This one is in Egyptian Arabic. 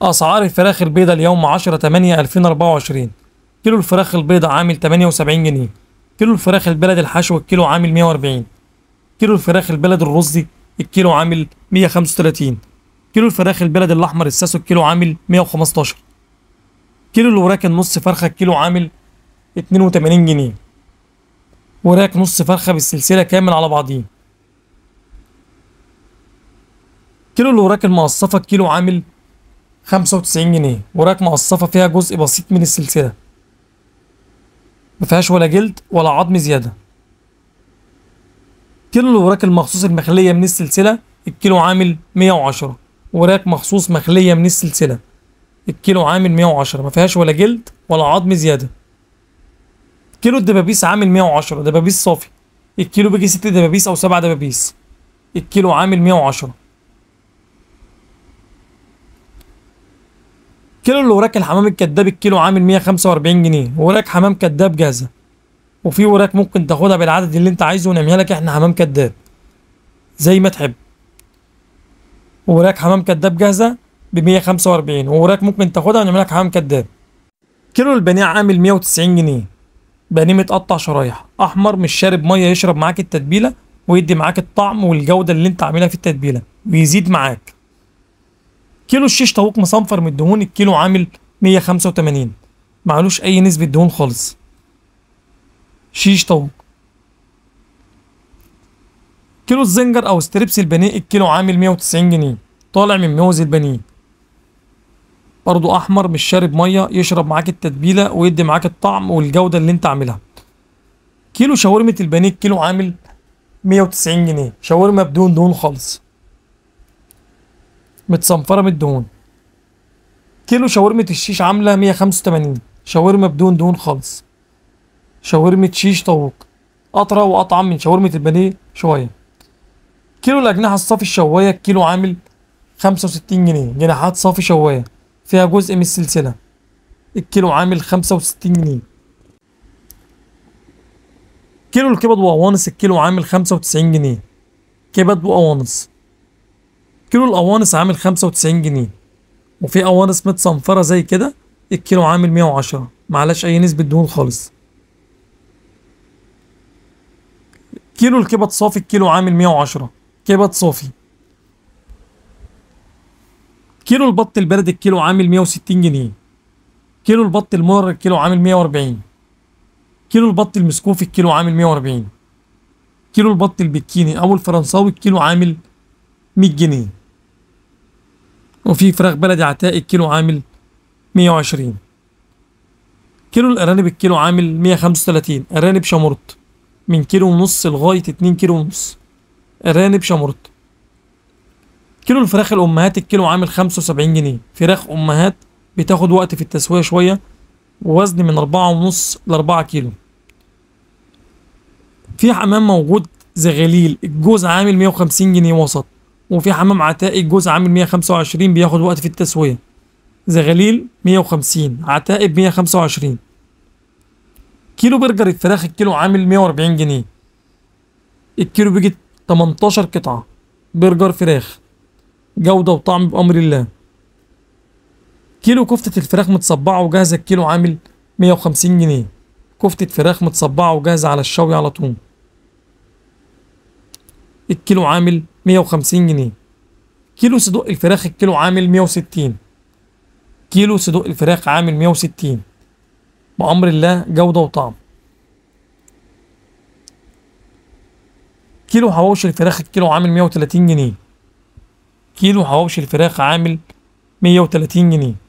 أسعار الفراخ البيضاء اليوم 10 8 2024 كيلو الفراخ البيضاء عامل 78 جنيه كيلو الفراخ البلد الحشو الكيلو عامل 140 كيلو الفراخ البلد الرزي الكيلو عامل 135 كيلو الفراخ البلد الأحمر الساسو الكيلو عامل 115 كيلو الوراك النص فرخة الكيلو عامل 82 جنيه وراك نص فرخة بالسلسلة كامل على بعضيه كيلو الوراك المقصفة الكيلو عامل 95 جنيه وراك مقصفة فيها جزء بسيط من السلسلة مفيهاش ولا جلد ولا عظم زيادة كيلو الوراك المخصوص المخلية من السلسلة الكيلو عامل 110 وراك مخصوص مخلية من السلسلة الكيلو عامل 110 مفيهاش ولا جلد ولا عظم زيادة كيلو الدبابيس عامل 110 دبابيس صافي الكيلو بيجي ست دبابيس أو سبع دبابيس الكيلو عامل 110 كيلو الوراك الحمام الكداب الكيلو عامل 145 جنيه وراك حمام كداب جاهزة وفي وراك ممكن تاخدها بالعدد اللي انت عايزه ونعملها لك احنا حمام كداب زي ما تحب وراك حمام كداب جاهزة ب 145 ووراك ممكن تاخدها ونعمل لك حمام كداب كيلو البانيه عامل 190 جنيه بانيه متقطع شرايح احمر مش شارب ميه يشرب معاك التتبيله ويدي معاك الطعم والجوده اللي انت عاملها في التتبيله ويزيد معاك كيلو الشيش طاووق مصنفر من الدهون الكيلو عامل 185 معلوش اي نسبه دهون خالص شيش طاووق كيلو الزنجر او ستريبس البانيه الكيلو عامل 190 جنيه طالع من موز البانيه برضو احمر مش شارب ميه يشرب معاك التتبيله ويدي معاك الطعم والجوده اللي انت عاملها كيلو شاورمه البانيه الكيلو عامل 190 جنيه شاورما بدون دهون خالص متصنفره من الدهون كيلو شاورمه الشيش عامله 185 شاورما بدون دهون خالص شاورمه شيش طاووق اطرى واطعم من شاورمه البانيه شويه كيلو الاجنحه الصافي الشوايه الكيلو عامل 65 جنيه جناحات صافي شوايه فيها جزء من السلسلة الكيلو عامل خمسة وستين جنيه كيلو الكبد وقوانص الكيلو عامل خمسة وتسعين جنيه كبد وقوانص كيلو القوانص عامل خمسة وتسعين جنيه وفي قوانص متصنفرة زي كده الكيلو عامل مية وعشرة معلاش أي نسبة دهون خالص كيلو الكبد صافي الكيلو عامل مية وعشرة كبد صافي كيلو البط البلد الكيلو عامل 160 جنيه كيلو البط المر الكيلو عامل 140 كيلو البط المسكوفي الكيلو عامل 140 كيلو البط البكيني او الفرنساوي الكيلو عامل 100 جنيه وفي فراخ بلدي عتاق الكيلو عامل 120 كيلو الارانب الكيلو عامل 135 ارانب شمرت من كيلو ونص لغايه 2 كيلو ونص ارانب شمرت كيلو الفراخ الامهات الكيلو عامل 75 جنيه فراخ امهات بتاخد وقت في التسويه شويه ووزن من أربعة ونص لأربعة كيلو في حمام موجود زغليل الجوز عامل 150 جنيه وسط وفي حمام عتاقي الجوز عامل 125 بياخد وقت في التسويه زغليل 150 عتاقي ب 125 كيلو برجر الفراخ الكيلو عامل 140 جنيه الكيلو بيجي 18 قطعه برجر فراخ جودة وطعم بأمر الله كيلو كفتة الفراخ متصبعة وجاهزة الكيلو عامل 150 جنيه كفتة فراخ متصبعة وجاهزة على الشوي على طول الكيلو عامل 150 جنيه كيلو صدوق الفراخ الكيلو عامل 160 كيلو صدوق الفراخ عامل 160 بأمر الله جودة وطعم كيلو حواوشي الفراخ الكيلو عامل 130 جنيه كيلو حواوشي الفراخ عامل 130 جنيه